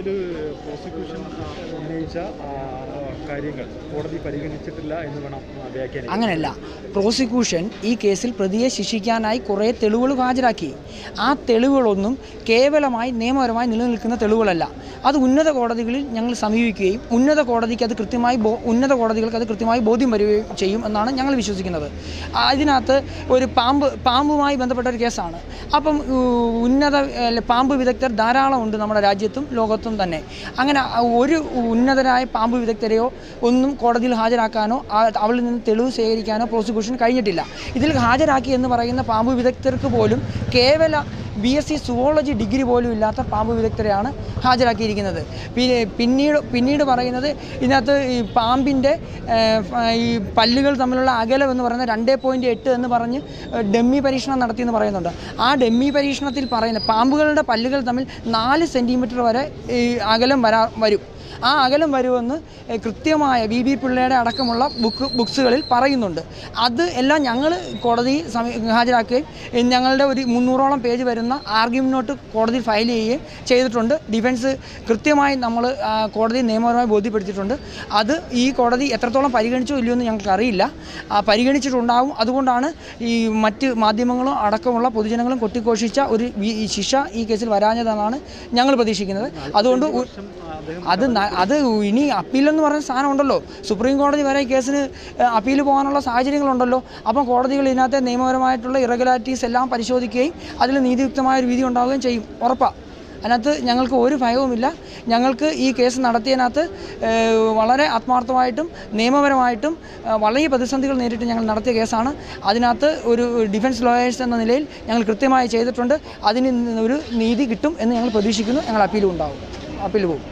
ഇതിൽ പ്രോസിക്യൂഷൻ ഉന്നയിച്ച ആ, കാര്യങ്ങൾ കോടതി പരിഗണിച്ചിട്ടില്ല എന്ന് വേണം ആ, വ്യാഖ്യാനിക്കാൻ അങ്ങനെയല്ല പ്രോസിക്യൂഷൻ ഈ കേസിൽ പ്രതിയെ ശിക്ഷിക്കാനായി കുറേ തെളിവുകൾ ഹാജരാക്കി ആ തെളിവുകളൊന്നും കേവലമായി നിയമപരമായി നിലനിൽക്കുന്ന തെളിവുകളല്ല അത് ഉന്നത കോടതികളിൽ ഞങ്ങൾ സമീപിക്കുകയും ഉന്നത കോടതിക്ക് അത് കൃത്യമായി ബോ ഉന്നത കോടതികൾക്ക് അത് കൃത്യമായി ബോധ്യം വരികയും ചെയ്യും എന്നാണ് ഞങ്ങൾ വിശ്വസിക്കുന്നത് ആ, ഇതിനകത്ത് ഒരു പാമ്പ് പാമ്പുമായി ബന്ധപ്പെട്ട ഒരു കേസാണ് അപ്പം ഉ, ഉന്നത അല്ല, പാമ്പ് വിദഗ്ധർ ധാരാളം ഉണ്ട് നമ്മുടെ രാജ്യത്തും ലോകത്തും തന്നെ അങ്ങനെ ഒരു ഉന്നതരായ പാമ്പ് വിദഗ്ധരെയോ ഒന്നും കോടതിയിൽ ഹാജരാക്കാനോ ആ- അവളിൽ നിന്ന് തെളിവ് ശേഖരിക്കാനോ പ്രോസിക്യൂഷൻ കഴിഞ്ഞിട്ടില്ല ഇതിൽ ഹാജരാക്കി എന്ന് പറയുന്ന പാമ്പ് വിദഗ്ധർക്ക് പോലും കേവല B S C zoology degree പോലും ഇല്ലാത്ത പാമ്പ് വിദഗ്ധരെയാണ് ഹാജരാക്കിയിരിക്കുന്നത് പിന്നെ പിന്നീട് പിന്നീട് പറയുന്നത് ഇതിനകത്ത് ഈ പാമ്പിൻ്റെ ഈ പല്ലുകൾ തമ്മിലുള്ള അകലം എന്ന് പറയുന്നത് രണ്ടേ പോയിൻറ്റ് എട്ട് എന്ന് പറഞ്ഞ് ഡെമ്മി പരീക്ഷണം നടത്തിയെന്ന് പറയുന്നുണ്ട് ആ ഡെമ്മി പരീക്ഷണത്തിൽ പറയുന്ന പാമ്പുകളുടെ പല്ലുകൾ തമ്മിൽ നാല് സെൻറ്റിമീറ്റർ വരെ ഈ അകലം വരാ വരും ആ അകലം വരുമെന്ന് എ, കൃത്യമായ വി ബി പിള്ളയുടെ അടക്കമുള്ള ബുക്ക് ബുക്സുകളിൽ പറയുന്നുണ്ട് അത് എല്ലാം ഞങ്ങൾ കോടതി സമീ ഹാജരാക്കുകയും എ, ഞങ്ങളുടെ ഒരു മുന്നൂറോളം പേജ് വരുന്ന ആർഗ്യുമെൻ്റ് നോട്ട് കോടതിയിൽ ഫയൽ ചെയ്യുകയും ചെയ്തിട്ടുണ്ട് ഡിഫൻസ് കൃത്യമായി നമ്മൾ ആ, കോടതി നിയമപരമായി ബോധ്യപ്പെടുത്തിയിട്ടുണ്ട് അത് ഈ കോടതി എത്രത്തോളം പരിഗണിച്ചോ ഇല്ലയോ എന്ന് ഞങ്ങൾക്ക് അറിയില്ല ആ, പരിഗണിച്ചിട്ടുണ്ടാവും അതുകൊണ്ടാണ് ഈ മറ്റ് മാധ്യമങ്ങളും അടക്കമുള്ള പൊതുജനങ്ങളും കൊട്ടിഘോഷിച്ച ഒരു വി- ഈ ശിക്ഷ ഈ കേസിൽ വരാഞ്ഞതെന്നാണ് ഞങ്ങൾ പ്രതീക്ഷിക്കുന്നത് അതുകൊണ്ട് ഉ- അദ്ദേഹം അത് ന- അത് ഇനി അപ്പീലെന്ന് പറയുന്ന സാധനം ഉണ്ടല്ലോ സുപ്രീം കോടതി വരെ ഈ കേസിന് അപ്പീൽ പോകാനുള്ള സാഹചര്യങ്ങളുണ്ടല്ലോ അപ്പം കോടതികൾ ഇതിനകത്തെ നിയമപരമായിട്ടുള്ള ഇറഗുലാരിറ്റീസ് എല്ലാം പരിശോധിക്കുകയും അതിൽ നീതിയുക്തമായ ഒരു വിധി ഉണ്ടാവുകയും ചെയ്യും ഉറപ്പാണ് അതിനകത്ത് ഞങ്ങൾക്ക് ഒരു ഭയവുമില്ല ഞങ്ങൾക്ക് ഈ കേസ് നടത്തിയതിനകത്ത് ഏഹ്, വളരെ ആത്മാർത്ഥമായിട്ടും നിയമപരമായിട്ടും ഏഹ്, വളരെ പ്രതിസന്ധികൾ നേരിട്ട് ഞങ്ങൾ നടത്തിയ കേസാണ് അതിനകത്ത് ഒരു ഡിഫൻസ് ലോയേഴ്സ് എന്ന നിലയിൽ ഞങ്ങൾ കൃത്യമായി ചെയ്തിട്ടുണ്ട് അതിന് ഒരു നീതി കിട്ടും എന്ന് ഞങ്ങൾ പ്രതീക്ഷിക്കുന്നു ഞങ്ങൾ അപ്പീലും ഉണ്ടാവും അപ്പീൽ പോകും